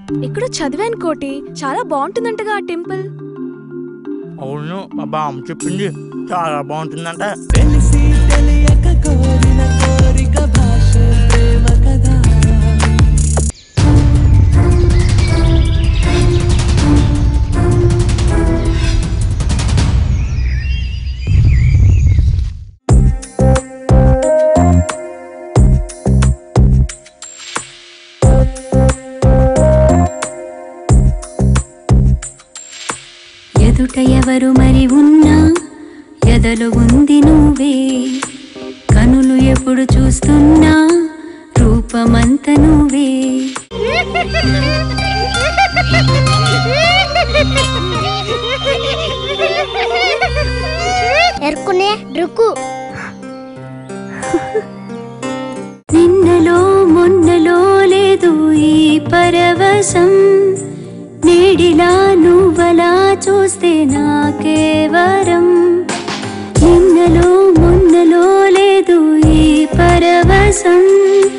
ఇక్కడ చదివాను కోటి చాలా బాగుంటుందంటగా ఆ టెంపుల్ అవును మా బామ్మ చెప్పింది చాలా బాగుంటుందంట తెలిసి తెలియక కోరిన కోరిక భాష ప్రేమ కదా ఎదుట ఎవరు మరి ఉన్నా ఎదలో ఉంది నువ్వే కనులు ఎప్పుడు చూస్తున్నా రూపమంత నువ్వే ఎరుకునే రుకు నిన్నలో మొన్నలో లేదు ఈ పరవశం నేడిలా నువ్వలా చూస్తే నాకే వరం నిన్నలో మొన్నలో లేదు ఈ పరవశం